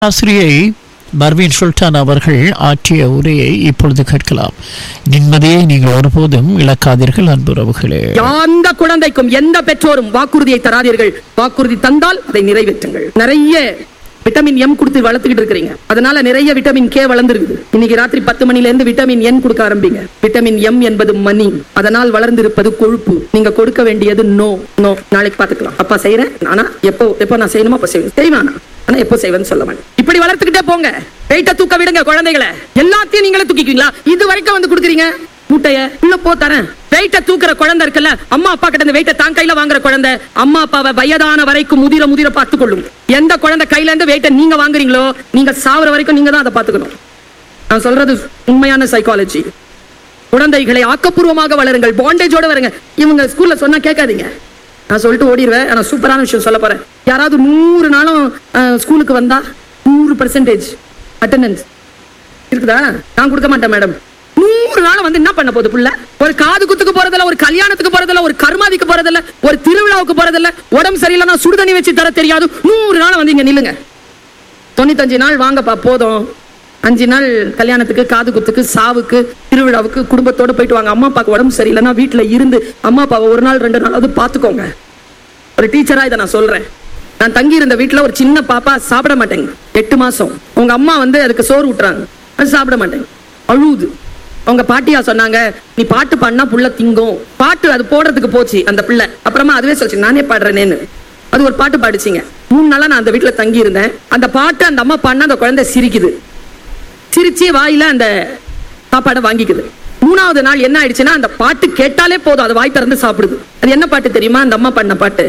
ஆசிரியை பர்வீன் சுல்தான் அவர்கள் ஆற்றிய உரையை இப்பொழுது கேட்கலாம் நிம்மதியை நீங்கள் ஒருபோதும் இழக்காதீர்கள் அன்புறவுகளே எந்த குழந்தைக்கும் எந்த பெற்றோரும் வாக்குறுதியை தராதீர்கள் வாக்குறுதி தந்தால் அதை நிறைவேற்றுங்கள் நிறைய விட்டமின் எம் கொடுத்து வளர்த்துக்கிட்டு இருக்கிறீங்க அதனால நிறைய விட்டமின் கே வளர்ந்துருக்குது இன்னைக்கு ராத்திரி பத்து மணில இருந்து விட்டமின் என் கொடுக்க ஆரம்பிங்க விட்டமின் எம் என்பது மணி அதனால் வளர்ந்திருப்பது கொழுப்பு நீங்க கொடுக்க வேண்டியது நோ நோ நாளைக்கு பாத்துக்கலாம் அப்பா செய்யறேன் ஆனா எப்போ எப்போ நான் செய்யணுமோ அப்ப செய்வேன் செய்வேன் ஆனா எப்போ செய்வேன்னு சொல்ல மாட்டேன் இப்படி வளர்த்துக்கிட்டே போங்க வெயிட்ட தூக்க விடுங்க குழந்தைகளை எல்லாத்தையும் நீங்களே தூக்கிக்குவீங்களா இது வரைக்கும் வந்து கொடுக்குறீங்க மூட்டைய உள்ள போ தரேன் வெயிட்ட தூக்குற குழந்தை இருக்குல்ல அம்மா அப்பா கிட்ட இந்த வெயிட்ட தான் கையில வாங்குற குழந்தை அம்மா அப்பாவை வயதான வரைக்கும் முதிர முதிர பார்த்துக் கொள்ளும் எந்த குழந்தை கையில இருந்து வெயிட்ட நீங்க வாங்குறீங்களோ நீங்க சாவர வரைக்கும் நீங்க தான் அதை பார்த்துக்கணும் நான் சொல்றது உண்மையான சைக்காலஜி குழந்தைகளை ஆக்கப்பூர்வமாக வளருங்கள் பாண்டேஜோட வருங்க இவங்க ஸ்கூல்ல சொன்னா கேட்காதீங்க நான் சொல்லிட்டு ஓடிடுவேன் ஆனா சூப்பரான விஷயம் சொல்ல போறேன் யாராவது நூறு நாளும் அஹ், ஸ்கூலுக்கு வந்தா நூறு பர்சன்டேஜ் அட்டண்டன்ஸ் இருக்குதா நான் கொடுக்க மாட்டேன் மேடம் நூறு நாள் வந்து என்ன பண்ண போகுது புள்ள ஒரு காது குத்துக்கு போறதில்ல ஒரு கல்யாணத்துக்கு போறதில்ல ஒரு கர்மாதிக்கு போறதில்ல ஒரு திருவிழாவுக்கு போறதில்ல உடம்பு சரியில்லைன்னா சுடுதண்ணி வச்சு தர தெரியாது நூறு நாள் வந்து இங்க நில்லுங்க தொண்ணூத்தஞ்சு நாள் வாங்கப்பா போதும் அஞ்சு நாள் கல்யாணத்துக்கு காது குத்துக்கு சாவுக்கு திருவிழாவுக்கு குடும்பத்தோட போயிட்டு வாங்க அம்மா அப்பாவுக்கு உடம்பு சரியில்லைன்னா வீட்டுல இருந்து அம்மா அப்பாவை ஒரு நாள் ரெண்டு நாளாவது பார்த்துக்கோங்க ஒரு டீச்சரா இதை நான் சொல்றேன் நான் தங்கி இருந்த வீட்டுல ஒரு சின்ன பாப்பா சாப்பிட மாட்டேங்க எட்டு மாசம் உங்க அம்மா வந்து அதுக்கு சோறு ஊட்டுறாங்க அது சாப்பிட மாட்டேங்க அழுவுது அவங்க பாட்டியா சொன்னாங்க நீ பாட்டு பாடினா புள்ள திங்கும் பாட்டு அது போடுறதுக்கு போச்சு அந்த பிள்ளை அப்புறமா அதுவே சொல்லிச்சு நானே பாடுறேனேன்னு அது ஒரு பாட்டு பாடிச்சிங்க மூணு நாளா நான் அந்த வீட்டுல தங்கி இருந்தேன் அந்த பாட்டு அந்த அம்மா பாடினா அந்த குழந்தை சிரிக்குது சிரிச்சு வாயில அந்த சாப்பாடை வாங்கிக்குது மூணாவது நாள் என்ன ஆயிடுச்சுன்னா அந்த பாட்டு கேட்டாலே போதும் அது வாய் திறந்து சாப்பிடுது அது என்ன பாட்டு தெரியுமா அந்த அம்மா பண்ண பாட்டு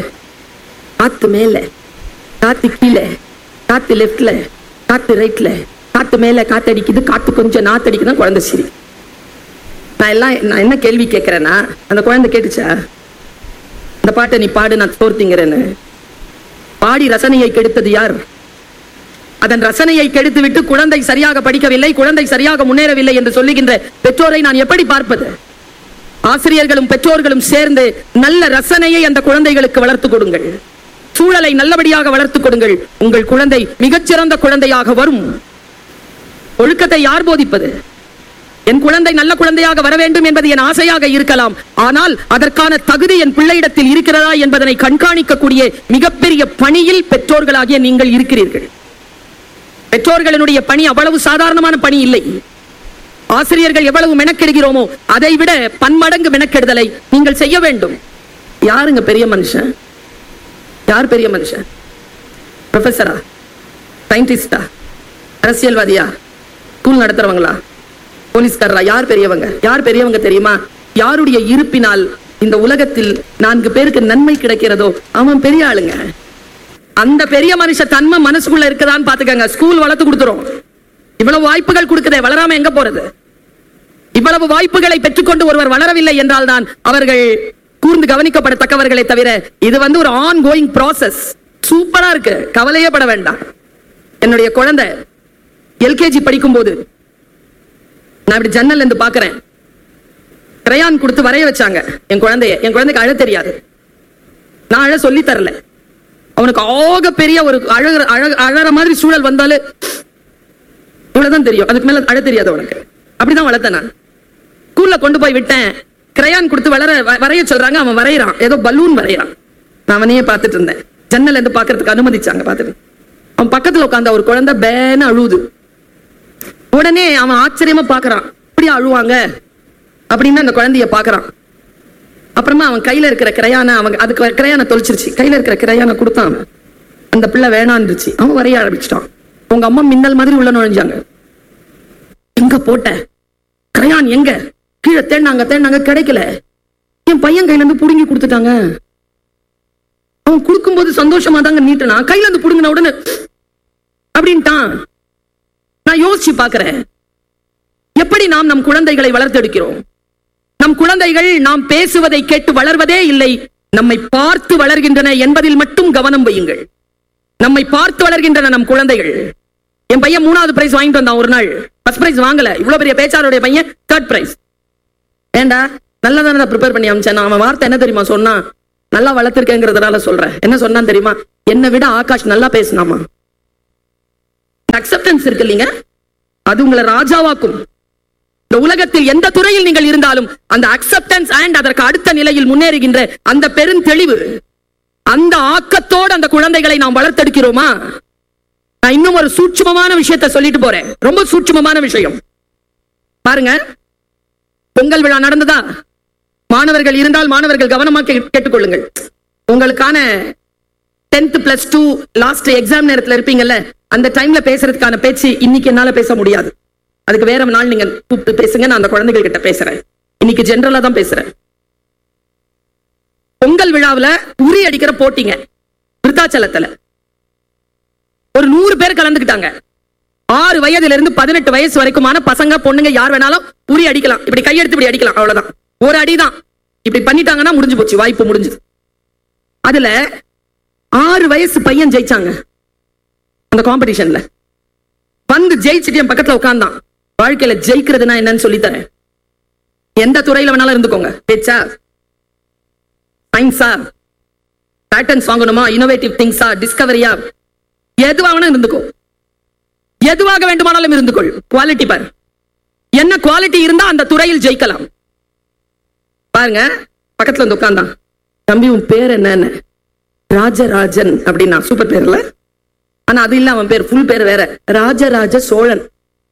காத்து மேல காத்து கீழே காத்து லெஃப்ட்ல காத்து ரைட்ல காத்து மேல காத்தடிக்குது காத்து கொஞ்சம் நாத்தடிக்குதான் குழந்தை சிரி நான் எல்லாம் நான் என்ன கேள்வி கேட்கிறேன்னா அந்த குழந்தை கேட்டுச்சா அந்த பாட்டை நீ பாடு நான் தோர்த்திங்கிறேன்னு பாடி ரசனையை கெடுத்தது யார் அதன் ரசனையை கெடுத்துவிட்டு குழந்தை சரியாக படிக்கவில்லை குழந்தை சரியாக முன்னேறவில்லை என்று சொல்லுகின்ற பெற்றோரை நான் எப்படி பார்ப்பது ஆசிரியர்களும் பெற்றோர்களும் சேர்ந்து நல்ல ரசனையை அந்த குழந்தைகளுக்கு வளர்த்து கொடுங்கள் சூழலை நல்லபடியாக வளர்த்து கொடுங்கள் உங்கள் குழந்தை மிகச்சிறந்த குழந்தையாக வரும் ஒழுக்கத்தை யார் போதிப்பது என் குழந்தை நல்ல குழந்தையாக வர வேண்டும் என்பது என் ஆசையாக இருக்கலாம் ஆனால் அதற்கான தகுதி என் பிள்ளையிடத்தில் இருக்கிறதா என்பதனை கண்காணிக்கக்கூடிய மிகப்பெரிய பணியில் பெற்றோர்களாகிய நீங்கள் இருக்கிறீர்கள் பெற்றோர்களினுடைய பணி அவ்வளவு சாதாரணமான பணி இல்லை ஆசிரியர்கள் எவ்வளவு மெனக்கெடுகிறோமோ அதை விட பன்மடங்கு மெனக்கெடுதலை நீங்கள் செய்ய வேண்டும் யாருங்க பெரிய மனுஷன் யார் பெரிய மனுஷன் ப்ரொஃபஸரா சயின்டிஸ்டா அரசியல்வாதியா ஸ்கூல் நடத்துறவங்களா போலீஸ்காரரா யார் பெரியவங்க யார் பெரியவங்க தெரியுமா யாருடைய இருப்பினால் இந்த உலகத்தில் நான்கு பேருக்கு நன்மை கிடைக்கிறதோ அவன் பெரிய ஆளுங்க அந்த பெரிய மனுஷ தன்மை மனசுக்குள்ள இருக்குதான்னு பாத்துக்கங்க ஸ்கூல் வளர்த்து கொடுத்துரும் இவ்வளவு வாய்ப்புகள் கொடுக்குதே வளராம எங்க போறது இவ்வளவு வாய்ப்புகளை பெற்றுக்கொண்டு ஒருவர் வளரவில்லை என்றால் தான் அவர்கள் கூர்ந்து கவனிக்கப்படத்தக்கவர்களே தவிர இது வந்து ஒரு ஆன் கோயிங் ப்ராசஸ் சூப்பரா இருக்கு கவலையே பட வேண்டாம் என்னுடைய குழந்தை எல்கேஜி படிக்கும் போது நான் இப்படி ஜன்னல் இருந்து பாக்குறேன் கிரையான் கொடுத்து வரைய வச்சாங்க என் குழந்தைய என் குழந்தைக்கு அழ தெரியாது நான் அழ சொல்லி தரல அவனுக்கு ஆக பெரிய ஒரு அழகிற அழ அழற மாதிரி சூழல் வந்தாலே இவ்வளவுதான் தெரியும் அதுக்கு மேல அழ தெரியாது அவனுக்கு அப்படிதான் வளர்த்தேன் நான் ஸ்கூல்ல கொண்டு போய் விட்டேன் கிரையான் கொடுத்து வளர வ- வரைய சொல்றாங்க அவன் வரையறான் ஏதோ பலூன் வரையறான் நான் அவனையே பார்த்துட்டு இருந்தேன் ஜன்னல்ல இருந்து பாக்குறதுக்கு அனுமதிச்சாங்க பார்த்துட்டு அவன் பக்கத்துல உட்கார்ந்த ஒரு குழந்தை பேன அழுவுது உடனே அவன் ஆச்சரியமா பாக்குறான் இப்படி அழுவாங்க அப்படின்னு அந்த குழந்தைய பாக்குறான் அப்புறமா அவன் கையில இருக்கிற கிரையான அவன் அதுக்கு கிரையான தொலைச்சிருச்சு கையில இருக்கிற கிரையான கொடுத்தான் அவன். அந்த பிள்ளை வேணான்னுச்சு அவன் வரைய ஆரம்பிச்சிட்டான் உங்க அம்மா மின்னல் மாதிரி உள்ள நுழைஞ்சாங்க எங்க போட்ட கிரையான் எங்க கீழே தேடினாங்க தேடினாங்க கிடைக்கல என் பையன் கையில இருந்து புடுங்கி கொடுத்துட்டாங்க அவன் கொடுக்கும்போது சந்தோஷமா தாங்க நீட்டினா கையில இருந்து புடுங்கின உடனே அப்படின்ட்டான் நான் யோசிச்சு பார்க்கிறேன் எப்படி நாம் நம் குழந்தைகளை வளர்த்தெடுக்கிறோம் நம் குழந்தைகள் நாம் பேசுவதை கேட்டு வளர்வதே இல்லை நம்மை பார்த்து வளர்கின்றன என்பதில் மட்டும் கவனம் வையுங்கள் நம்மை பார்த்து வளர்கின்றன நம் குழந்தைகள் என் பையன் மூணாவது பிரைஸ் வாங்கிட்டு வந்தான் ஒரு நாள் ஃபர்ஸ்ட் பிரைஸ் வாங்கல இவ்வளவு பெரிய பேச்சாளருடைய பையன் தேர்ட் பிரைஸ் ஏண்டா நல்லா தானே ப்ரிப்பேர் பண்ணி அமைச்சேன் நான் அவன் வார்த்தை என்ன தெரியுமா சொன்னான் நல்லா வளர்த்திருக்கேங்கிறதுனால சொல்றேன் என்ன சொன்னான் தெரியுமா என்னை விட ஆகாஷ் நல்லா பேசினாமா அக்செப்டன்ஸ் இருக்கு இல்லைங்க அது உங்களை ராஜாவாக்கும் இந்த உலகத்தில் எந்த துறையில் நீங்கள் இருந்தாலும் அந்த அக்செப்டன்ஸ் அண்ட் அதற்கு அடுத்த நிலையில் முன்னேறுகின்ற அந்த பெருந்தெளிவு அந்த ஆக்கத்தோடு அந்த குழந்தைகளை நாம் வளர்த்தெடுக்கிறோமா நான் இன்னும் ஒரு சூட்சுமமான விஷயத்தை சொல்லிட்டு போறேன் ரொம்ப சூட்சுமமான விஷயம் பாருங்க பொங்கல் விழா நடந்ததா மாணவர்கள் இருந்தால் மாணவர்கள் கவனமாக கே- கேட்டுக்கொள்ளுங்கள் உங்களுக்கான tenth plus two last exam நேரத்துல இருப்பீங்கல்ல அந்த டைம்ல பேசுறதுக்கான பேச்சு இன்னைக்கு என்னால பேச முடியாது அதுக்கு வேற நாள் நீங்க கூப்பிட்டு பேசுங்க நான் அந்த குழந்தைகள் கிட்ட பேசுறேன் இன்னைக்கு ஜெனரலா தான் பேசுறேன் பொங்கல் விழாவுல உரி அடிக்கிற போட்டிங்க விருத்தாச்சலத்துல ஒரு நூறு பேர் கலந்துக்கிட்டாங்க ஆறு வயதுல இருந்து பதினெட்டு வயசு வரைக்குமான பசங்க பொண்ணுங்க யார் வேணாலும் உரி அடிக்கலாம் இப்படி கையெடுத்து இப்படி அடிக்கலாம் அவ்வளவுதான் ஒரு அடிதான் இப்படி பண்ணிட்டாங்கன்னா முடிஞ்சு போச்சு வாய்ப்பு முடிஞ்சது அதுல ஆறு வயசு பையன் ஜெயிச்சாங்க அந்த காம்படிஷன்ல வந்து ஜெயிச்சுட்டு என் பக்கத்துல உட்கார்ந்தான் வாழ்க்கையில ஜெயிக்கிறதுனா என்னன்னு சொல்லி தரேன் எந்த துறையில வேணாலும் இருந்துக்கோங்க பேச்சா சயின்ஸா பேட்டர்ன்ஸ் வாங்கணுமா இனோவேட்டிவ் திங்ஸா டிஸ்கவரியா எதுவாக வேணா இருந்துக்கோ எதுவாக வேண்டுமானாலும் இருந்துக்கொள் குவாலிட்டி பாரு என்ன குவாலிட்டி இருந்தா அந்த துறையில் ஜெயிக்கலாம் பாருங்க பக்கத்துல வந்து உட்கார்ந்தான் தம்பி உன் பேர் என்னன்னு ராஜராஜன் அப்படின்னா சூப்பர் பேர்ல ஆனா அது இல்ல அவன் பேர் ஃபுல் பேர் வேற ராஜராஜ சோழன்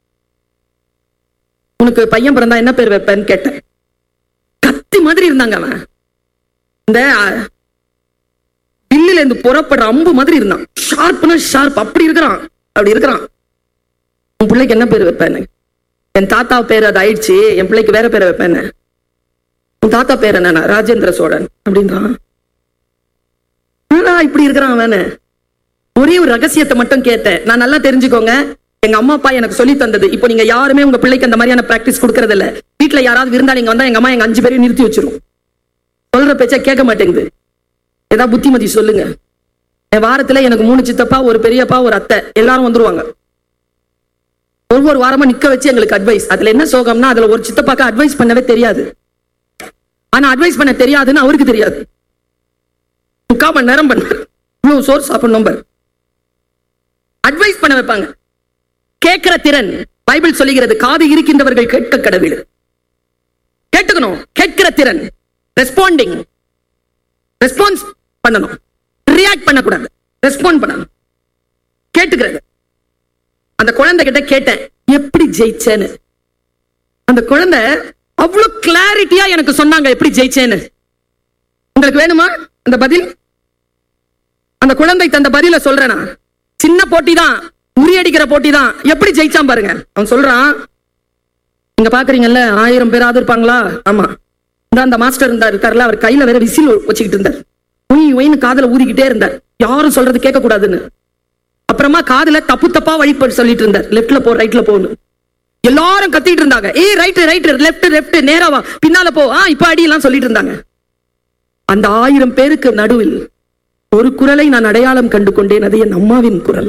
உனக்கு பையன் பிறந்தா என்ன பேர் வைப்பேன்னு கேட்டேன் கத்தி மாதிரி இருந்தாங்க அவன் இந்த அஹ், வில்லுல இருந்து புறப்படுற அம்பு மாதிரி இருந்தான் ஷார்ப்னா ஷார்ப் அப்படி இருக்கிறான் அப்படி இருக்கிறான் உன் பிள்ளைக்கு என்ன பேர் வைப்பேன்னு என் தாத்தா பேர் அது ஆயிடுச்சு என் பிள்ளைக்கு வேற பேரை வைப்பேன்னு உன் தாத்தா பேர் என்னன்னா ராஜேந்திர சோழன் அப்படின்றான் என்னடா இப்படி இருக்கிறான் அவனு ஒரே ஒரு ரகசியத்தை மட்டும் கேட்டேன் நான் நல்லா தெரிஞ்சுக்கோங்க எங்க அம்மா அப்பா எனக்கு சொல்லி தந்தது இப்போ நீங்க யாருமே உங்க பிள்ளைக்கு அந்த மாதிரியான பிராக்டிஸ் கொடுக்கறது இல்ல வீட்ல யாராவது விருந்தாளிங்க வந்தா எங்க அம்மா எங்க அஞ்சு பேரையும் நிறுத்தி வச்சிரும் சொல்ற பேச்ச கேட்க மாட்டேங்குது ஏதாவது புத்திமதி சொல்லுங்க என் வாரத்துல எனக்கு மூணு சித்தப்பா ஒரு பெரியப்பா ஒரு அத்தை எல்லாரும் வந்துருவாங்க ஒவ்வொரு வாரமா நிக்க வச்சு எங்களுக்கு அட்வைஸ் அதுல என்ன சோகம்னா அதுல ஒரு சித்தப்பாக்கு அட்வைஸ் பண்ணவே தெரியாது ஆனா அட்வைஸ் பண்ண தெரியாதுன்னு அவருக்கு தெரியாது முக்கால் மணி நேரம் பண்ண இவ்வளவு சோறு சாப்பிடணும் பாரு அட்வைஸ் பண்ண வைப்பாங்க கேட்கிற திறன் பைபிள் சொல்லுகிறது காது இருக்கின்றவர்கள் கேட்க கடவுள் கேட்டுக்கணும் கேட்கிற திறன் ரெஸ்பாண்டிங் ரெஸ்பான்ஸ் பண்ணணும் ரியாக்ட் பண்ணக்கூடாது ரெஸ்பாண்ட் பண்ணணும் கேட்டுக்கிறது அந்த குழந்தை கிட்ட கேட்டேன் எப்படி ஜெயிச்சேன்னு அந்த குழந்தை அவ்வளவு கிளாரிட்டியா எனக்கு சொன்னாங்க எப்படி ஜெயிச்சேன்னு உங்களுக்கு வேணுமா அந்த பதில் அந்த குழந்தை தந்த பதில சொல்றேனா சின்ன போட்டி தான் உரியடிக்கிற போட்டி தான் எப்படி ஜெயிச்சான் பாருங்க அவன் சொல்றான் இங்க பாக்குறீங்கல்ல ஆயிரம் பேராவது இருப்பாங்களா ஆமா இந்த அந்த மாஸ்டர் இருந்தார் இருக்காருல்ல அவர் கையில வேற விசில் வச்சுக்கிட்டு இருந்தார் உய் உயின்னு காதுல ஊதிக்கிட்டே இருந்தார் யாரும் சொல்றது கேட்க கூடாதுன்னு அப்புறமா காதுல தப்பு தப்பா வழி போ- சொல்லிட்டு இருந்தார் லெஃப்ட்ல போ ரைட்ல போன்னு எல்லாரும் கத்திட்டு இருந்தாங்க ஏய் ரைட் ரைட் லெஃப்ட் லெஃப்ட் நேரா வா பின்னால போ ஆ இப்ப அடி எல்லாம் சொல்லிட்டு இருந்தாங்க அந்த ஆயிரம் பேருக்கு நடுவில் ஒரு குரலை நான் அடையாளம் கண்டு கொண்டேன் அது என் அம்மாவின் குரல்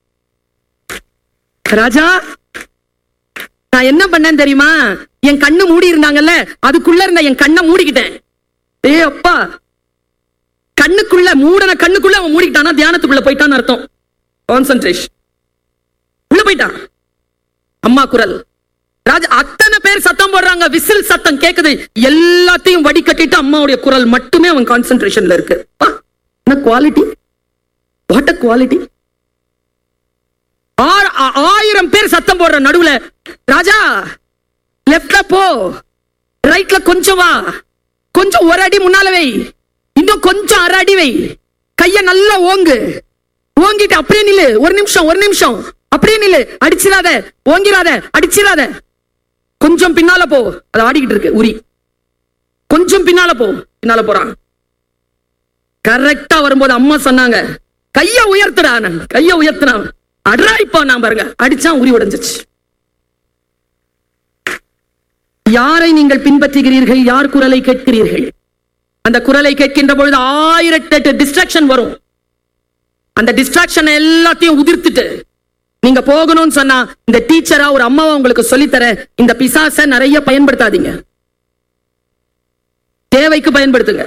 ராஜா நான் என்ன பண்ணேன் தெரியுமா என் கண்ணு மூடி இருந்தாங்கல்ல அதுக்குள்ள இருந்த என் கண்ணை மூடிக்கிட்டேன் ஏ அப்பா கண்ணுக்குள்ள மூடன கண்ணுக்குள்ள அவன் மூடிக்கிட்டானா தியானத்துக்குள்ள போயிட்டான்னு அர்த்தம் கான்சன்ட்ரேஷன் உள்ள போயிட்டான் அம்மா குரல் ராஜா அத்தனை பேர் சத்தம் போடுறாங்க விசில் சத்தம் கேக்குது எல்லாத்தையும் வடிகட்டிட்டு அம்மாவுடைய குரல் மட்டுமே அவன் கான்சென்ட்ரேஷன்ல இருக்கு பா, என்ன குவாலிட்டி வாட் அ குவாலிட்டி ஆயிரம் பேர் சத்தம் போடுற நடுவுல ராஜா லெப்ட்ல போ ரைட்ல கொஞ்சம் வா கொஞ்சம் ஒரு அடி முன்னால வை இன்னும் கொஞ்சம் அரை அடி வை கைய நல்லா ஓங்கு ஓங்கிட்டு அப்படியே நில்லு ஒரு நிமிஷம் ஒரு நிமிஷம் அப்படியே நில்லு அடிச்சிடாத ஓங்கிராத அடிச்சிடாத கொஞ்சம் பின்னால போ அது ஆடிக்கிட்டு இருக்கு உரி கொஞ்சம் பின்னால போ பின்னால போறான் கரெக்டா வரும்போது அம்மா சொன்னாங்க கைய உயர்த்துடா நான் கைய உயர்த்தினான் அட்ரா இப்போ நான் பாருங்க அடிச்சான் உரி உடைஞ்சிச்சு யாரை நீங்கள் பின்பற்றுகிறீர்கள் யார் குரலை கேட்கிறீர்கள் அந்த குரலை கேட்கின்ற பொழுது ஆயிரத்தெட்டு டிஸ்ட்ராக்ஷன் வரும் அந்த டிஸ்ட்ராக்ஷன் எல்லாத்தையும் உதிர்த்துட்டு நீங்க போகணும்னு சொன்னா இந்த டீச்சரா ஒரு அம்மாவை உங்களுக்கு சொல்லித்தர இந்த பிசாச நிறைய பயன்படுத்தாதீங்க தேவைக்கு பயன்படுத்துங்க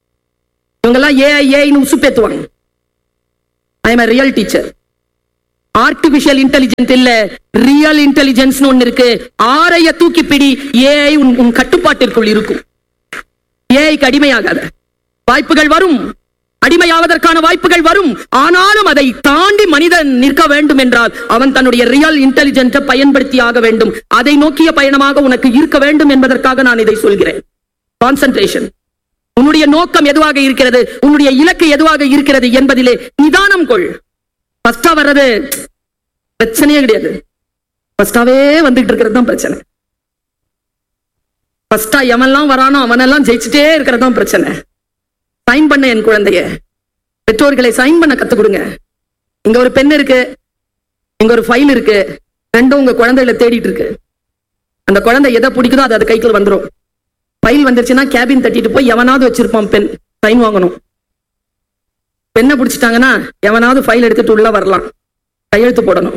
இவங்க எல்லாம் ஏஐ ஏஐன்னு உசுப்பேத்துவாங்க I am real teacher artificial intelligent இல்ல ரியல் இன்டெலிஜென்ஸ் ஒன்னு இருக்கு ஆரைய தூக்கி பிடி ஏஐ உன் உன் கட்டுப்பாட்டிற்குள் இருக்கும் ஏஐக்கு அடிமையாகாத வாய்ப்புகள் வரும் அடிமையாவதற்கான வாய்ப்புகள் வரும் ஆனாலும் அதை தாண்டி மனிதன் நிற்க வேண்டும் என்றால் அவன் தன்னுடைய ரியல் இன்டெலிஜென்ட்டை பயன்படுத்தி ஆக வேண்டும் அதை நோக்கிய பயணமாக உனக்கு இருக்க வேண்டும் என்பதற்காக நான் இதை சொல்கிறேன் கான்சென்ட்ரேஷன் உன்னுடைய நோக்கம் எதுவாக இருக்கிறது உன்னுடைய இலக்கு எதுவாக இருக்கிறது என்பதிலே நிதானம் கொள் ஃபர்ஸ்டா வர்றது பிரச்சனையே கிடையாது ஃபர்ஸ்டாவே வந்துட்டு இருக்கிறது தான் பிரச்சனை ஃபர்ஸ்டா எவன்லாம் வரானோ அவனெல்லாம் ஜெயிச்சுட்டே இருக்கிறது தான் பிரச்சனை சைன் பண்ண என் குழந்தைய பெற்றோர்களை சைன் பண்ண கத்து கொடுங்க இங்க ஒரு பென் இருக்கு இங்க ஒரு ஃபைல் இருக்கு ரெண்டும் உங்க குழந்தைகளை தேடிட்டு இருக்கு அந்த குழந்தை எதை பிடிக்குதோ அது அது கைக்குள்ள வந்துரும் ஃபைல் வந்துருச்சுன்னா கேபின் தட்டிட்டு போய் எவனாவது வச்சிருப்பான் பென் சைன் வாங்கணும் பெண்ணை பிடிச்சிட்டாங்கன்னா எவனாவது ஃபைல் எடுத்துட்டு உள்ள வரலாம் கையெழுத்து போடணும்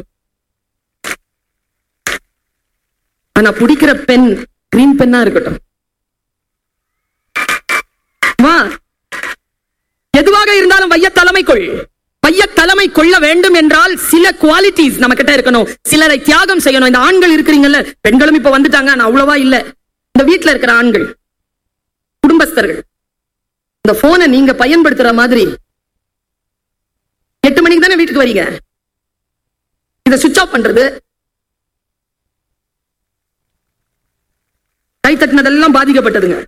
ஆனா பிடிக்கிற பென் கிரீன் பென்னா இருக்கட்டும் வா எதுவாக இருந்தாலும் வைய தலைமைக்குள் வைய தலைமை கொள்ள வேண்டும் என்றால் சில குவாலிட்டிஸ் நம்ம கிட்ட இருக்கணும் சிலரை தியாகம் செய்யணும் இந்த ஆண்கள் இருக்கிறீங்கல்ல பெண்களும் இப்ப வந்துட்டாங்க ஆனா அவ்வளவா இல்ல இந்த வீட்டுல இருக்கிற ஆண்கள் குடும்பஸ்தர்கள் இந்த போனை நீங்க பயன்படுத்துற மாதிரி எட்டு மணிக்கு தானே வீட்டுக்கு வரீங்க இதை சுவிட்ச் ஆஃப் பண்றது கை தட்டினதெல்லாம் பாதிக்கப்பட்டதுங்க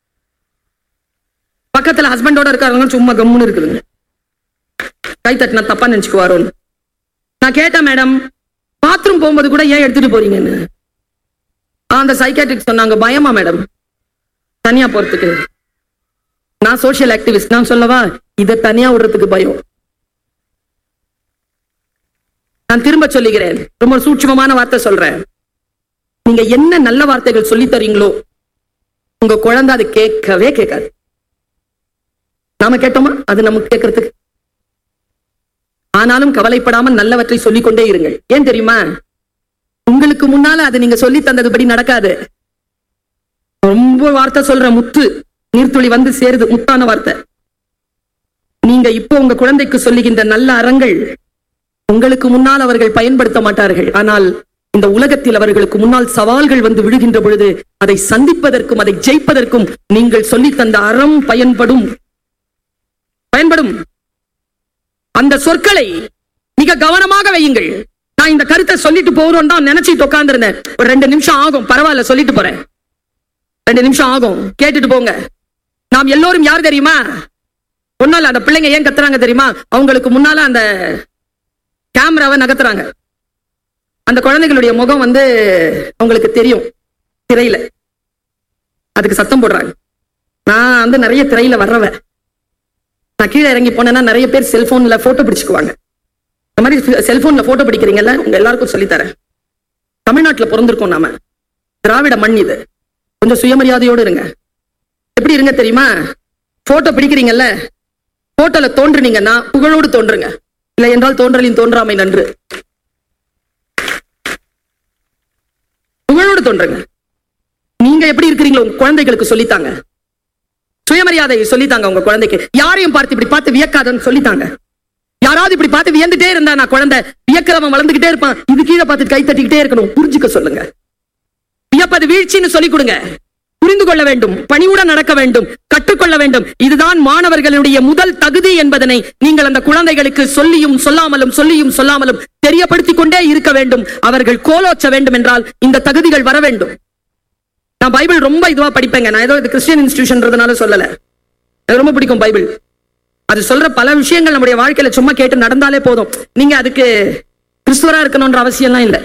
பக்கத்துல ஹஸ்பண்டோட இருக்காங்க சும்மா கம்முன்னு இருக்குதுங்க கை தட்டினா தப்பா நினைச்சுக்குவாரோன்னு நான் கேட்டேன் மேடம் பாத்ரூம் போகும்போது கூட ஏன் எடுத்துட்டு போறீங்கன்னு ஆ, அந்த சைக்காட்ரிக் சொன்னாங்க பயமா மேடம் தனியா போறதுக்கு நான் சோஷியல் ஆக்டிவிஸ்ட் நான் சொல்லவா இதை தனியா விடுறதுக்கு பயம் நான் திரும்ப சொல்லுகிறேன் ரொம்ப சூட்சுமமான வார்த்தை சொல்றேன் நீங்க என்ன நல்ல வார்த்தைகள் சொல்லி தரீங்களோ உங்க குழந்தை அது கேட்கவே கேட்காது நாம கேட்டோமா அது நமக்கு கேட்கறதுக்கு ஆனாலும் கவலைப்படாமல் நல்லவற்றை சொல்லிக் கொண்டே இருங்கள் ஏன் தெரியுமா உங்களுக்கு முன்னால அதை நீங்க சொல்லி தந்ததுபடி நடக்காது ரொம்ப வார்த்தை சொல்ற முத்து நீர்த்துளி வந்து சேருது முத்தான வார்த்தை நீங்க இப்போ உங்க குழந்தைக்கு சொல்லுகின்ற நல்ல அறங்கள் உங்களுக்கு முன்னால் அவர்கள் பயன்படுத்த மாட்டார்கள் ஆனால் இந்த உலகத்தில் அவர்களுக்கு முன்னால் சவால்கள் வந்து விழுகின்ற பொழுது அதை சந்திப்பதற்கும் அதை ஜெயிப்பதற்கும் நீங்கள் சொல்லித் தந்த அறம் பயன்படும் பயன்படும் அந்த சொற்களை மிக கவனமாக வையுங்கள் நான் இந்த கருத்தை சொல்லிட்டு போறோம் தான் நினைச்சிட்டு உட்கார்ந்திருந்தேன் ஒரு ரெண்டு நிமிஷம் ஆகும் பரவாயில்ல சொல்லிட்டு போறேன் ரெண்டு நிமிஷம் ஆகும் கேட்டுட்டு போங்க நாம் எல்லோரும் யார் தெரியுமா ஒண்ணும் இல்ல அந்த பிள்ளைங்க ஏன் கத்துறாங்க தெரியுமா அவங்களுக்கு முன்னால அந்த கேமராவை நகர்த்துறாங்க அந்த குழந்தைகளுடைய முகம் வந்து அவங்களுக்கு தெரியும் திரையில அதுக்கு சத்தம் போடுறாங்க நான் வந்து நிறைய திரையில வர்றவன் நான் கீழே இறங்கி போனேன்னா நிறைய பேர் செல்போன்ல போட்டோ பிடிச்சுக்குவாங்க இந்த மாதிரி செல்போன்ல போட்டோ பிடிக்கிறீங்கல்ல உங்க எல்லாருக்கும் சொல்லித்தரேன் தமிழ்நாட்டுல பிறந்திருக்கோம் நாம திராவிட மண் இது கொஞ்சம் சுயமரியாதையோடு இருங்க எப்படி இருங்க தெரியுமா போட்டோ பிடிக்கிறீங்கல்ல போட்டோல தோன்றுனீங்கன்னா புகழோடு தோன்றுங்க இல்லை என்றால் தோன்றலின் தோன்றாமை நன்று புகழோடு தோன்றுங்க நீங்க எப்படி இருக்கிறீங்களோ உங்க குழந்தைகளுக்கு சொல்லித்தாங்க சுயமரியாதை சொல்லித்தாங்க உங்க குழந்தைக்கு யாரையும் பார்த்து இப்படி பார்த்து வியக்காதன்னு சொல்லித்தாங்க யாராவது இப்படி பார்த்து வியந்துட்டே இருந்தா நான் குழந்தை வியக்கிறவன் வளர்ந்துகிட்டே இருப்பான் இது கீழே பார்த்து கை தட்டிக்கிட்டே இருக்கணும் புரிஞ்சுக்க சொல்லுங்க வியப்பது வீழ்ச்சின்னு சொல்லிக் கொடுங்க புரிந்து கொள்ள வேண்டும் பணிவுடன் நடக்க வேண்டும் கற்றுக்கொள்ள வேண்டும் இதுதான் மாணவர்களுடைய முதல் தகுதி என்பதனை நீங்கள் அந்த குழந்தைகளுக்கு சொல்லியும் சொல்லாமலும் சொல்லியும் சொல்லாமலும் தெரியப்படுத்திக் கொண்டே இருக்க வேண்டும் அவர்கள் கோலோச்ச வேண்டும் என்றால் இந்த தகுதிகள் வர வேண்டும் நான் பைபிள் ரொம்ப இதுவா படிப்பேங்க நான் ஏதோ இது கிறிஸ்டியன் இன்ஸ்டிடியூஷன்றதுனால சொல்லல எனக்கு ரொம்ப பிடிக்கும் பைபிள் அது சொல்ற பல விஷயங்கள் நம்முடைய வாழ்க்கையில சும்மா கேட்டு நடந்தாலே போதும் நீங்க அதுக்கு கிறிஸ்துவரா இருக்கணும்ன்ற அவசியம்லாம் இல்லை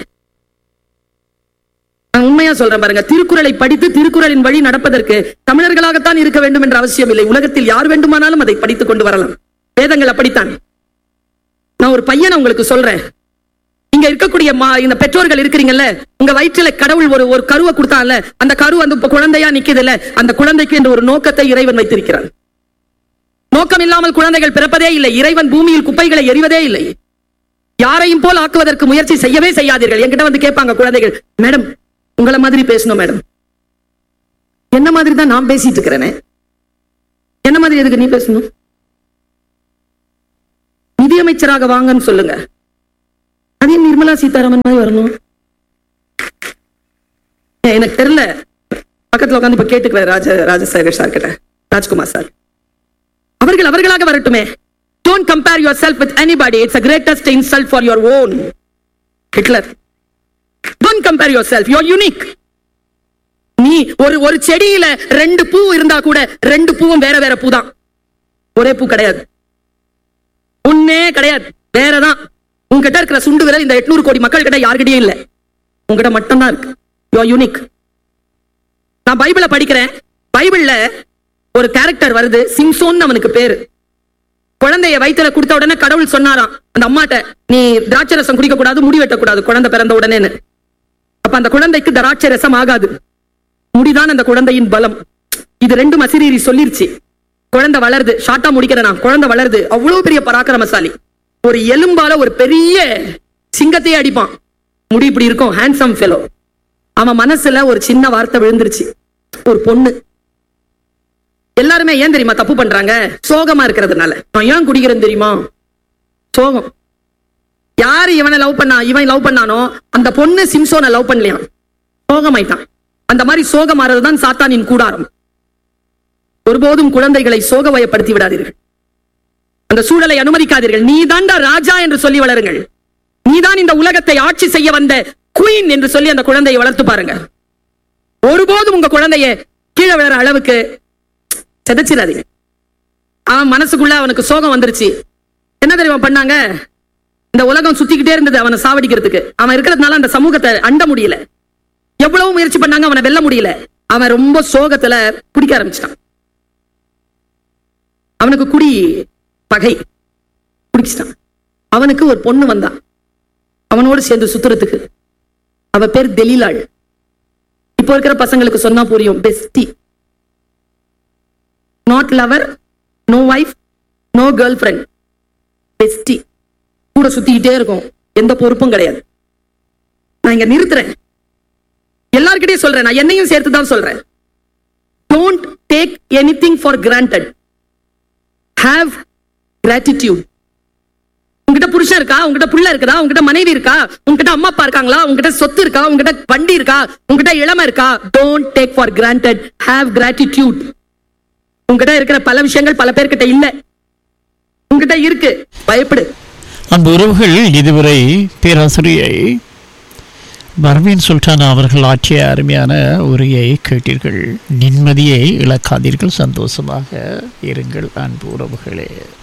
நான் உண்மையா சொல்றேன் பாருங்க திருக்குறளை படித்து திருக்குறளின் வழி நடப்பதற்கு தமிழர்களாகத்தான் இருக்க வேண்டும் என்ற அவசியம் இல்லை உலகத்தில் யார் வேண்டுமானாலும் அதை படித்துக் கொண்டு வரலாம் வேதங்கள் அப்படித்தான் நான் ஒரு பையனை உங்களுக்கு சொல்றேன் இங்க இருக்கக்கூடிய மா- இந்த பெற்றோர்கள் இருக்கிறீங்கல்ல உங்க வயிற்றுல கடவுள் ஒரு ஒரு கருவை கொடுத்தான்ல அந்த கரு வந்து இப்ப குழந்தையா நிக்குதுல்ல அந்த குழந்தைக்கு என்று ஒரு நோக்கத்தை இறைவன் வைத்திருக்கிறான் நோக்கம் இல்லாமல் குழந்தைகள் பிறப்பதே இல்லை இறைவன் பூமியில் குப்பைகளை எறிவதே இல்லை யாரையும் போல் ஆக்குவதற்கு முயற்சி செய்யவே செய்யாதீர்கள் என்கிட்ட வந்து கேட்பாங்க குழந்தைகள் மேடம் உங்களை மாதிரி பேசணும் மேடம் என்ன மாதிரி தான் நான் பேசிட்டு இருக்கிறேனே என்ன மாதிரி எதுக்கு நீ பேசணும் நிதியமைச்சராக வாங்கன்னு சொல்லுங்க அதே நிர்மலா சீதாராமன் மாதிரி வரணும் ஏன், எனக்கு தெரியல பக்கத்துல உட்காந்து இப்ப கேட்டுக்கிறேன் ராஜ ராஜசேகர் சார் கிட்ட ராஜ்குமார் சார் அவர்கள் அவர்களாக வரட்டுமே don't compare yourself with anybody it's a greatest insult for your own Hitler don't compare yourself your unique நீ ஒரு ஒரு செடியில ரெண்டு பூ இருந்தா கூட ரெண்டு பூவும் வேற வேற பூ தான் ஒரே பூ கிடையாது ஒன்னே கிடையாது வேறதான் உங்ககிட்ட இருக்கிற சுண்டு விரல் இந்த எட்நூறு கோடி மக்கள் கிட்ட யார்கிட்டயும் இல்ல உங்ககிட்ட மட்டும்தான் இருக்கு யூ யூனிக் நான் பைபிள படிக்கிறேன் பைபிள்ல ஒரு கேரக்டர் வருது சிம்சோன் அவனுக்கு பேரு குழந்தைய வயித்துல கொடுத்த உடனே கடவுள் சொன்னாராம் அந்த அம்மாட்ட நீ திராட்சை ரசம் குடிக்க கூடாது முடி வெட்டக்கூடாது குழந்தை பிறந்த உடனேன்னு அப்ப அந்த குழந்தைக்கு திராட்சை ரசம் ஆகாது முடிதான் அந்த குழந்தையின் பலம் இது ரெண்டு மசிரீரி சொல்லிருச்சு குழந்தை வளருது ஷார்ட்டா முடிக்கிறேன் நான் குழந்தை வளருது அவ்வளவு பெரிய பராக்கிரமசாலி ஒரு எலும்பால ஒரு பெரிய சிங்கத்தையே அடிப்பான் முடி இப்படி இருக்கும் ஹேண்ட்ஸம் ஃபெலோ அவன் மனசுல ஒரு சின்ன வார்த்தை விழுந்துருச்சு ஒரு பொண்ணு எல்லாருமே ஏன் தெரியுமா தப்பு பண்றாங்க சோகமா இருக்கிறதுனால நான் ஏன் குடிக்கிறேன் தெரியுமா சோகம் யாரு இவனை லவ் பண்ணா இவன் லவ் பண்ணானோ அந்த பொண்ணு சிம்சோனை லவ் பண்ணலையா சோகமாயிட்டான் அந்த மாதிரி சோகமாறதுதான் சாத்தானின் கூடாரம் ஒருபோதும் குழந்தைகளை சோக வயப்படுத்தி விடாதீர்கள் அந்த சூழலை அனுமதிக்காதீர்கள் நீ தாண்டா ராஜா என்று சொல்லி வளருங்கள் நீதான் இந்த உலகத்தை ஆட்சி செய்ய வந்த குயின் என்று சொல்லி அந்த குழந்தையை வளர்த்து பாருங்க ஒருபோதும் உங்க குழந்தைய கீழே விழற அளவுக்கு செதைச்சிடாதீங்க அவன் மனசுக்குள்ள அவனுக்கு சோகம் வந்துருச்சு என்ன தெரியுமா பண்ணாங்க இந்த உலகம் சுத்திக்கிட்டே இருந்தது அவனை சாவடிக்கிறதுக்கு அவன் இருக்கிறதுனால அந்த சமூகத்தை அண்ட முடியல எவ்வளவு முயற்சி பண்ணாங்க அவனை வெல்ல முடியல அவன் ரொம்ப சோகத்துல குடிக்க ஆரம்பிச்சிட்டான் அவனுக்கு குடி பகை குடிச்சிட்டான் அவனுக்கு ஒரு பொண்ணு வந்தா அவனோடு சேர்ந்து சுத்துறதுக்கு அவ பேர் தெலிலாள் இப்போ இருக்கிற பசங்களுக்கு சொன்னா புரியும் bestie not lover no wife no girlfriend bestie கூட சுத்திக்கிட்டே இருக்கும் எந்த பொறுப்பும் கிடையாது நான் இங்க நிறுத்துறேன் எல்லார்கிட்டயும் சொல்றேன் நான் என்னையும் சேர்த்து தான் சொல்றேன் don't take anything for granted have gratitude உங்ககிட்ட புருஷன் இருக்கா உங்ககிட்ட புள்ள இருக்குதா உங்ககிட்ட மனைவி இருக்கா உங்ககிட்ட அம்மா அப்பா இருக்காங்களா உங்ககிட்ட சொத்து இருக்கா உங்ககிட்ட வண்டி இருக்கா உங்ககிட்ட இளமை இருக்கா don't take for granted have gratitude உங்ககிட்ட இருக்கிற பல விஷயங்கள் பல பேர்கிட்ட இல்ல உங்ககிட்ட இருக்கு பயப்படு அன்பு உறவுகள் இதுவரை பேராசிரியை பர்வீன் சுல்தான் அவர்கள் ஆற்றிய அருமையான உரையை கேட்டீர்கள் நிம்மதியை இழக்காதீர்கள் சந்தோஷமாக இருங்கள் அன்பு உறவுகளே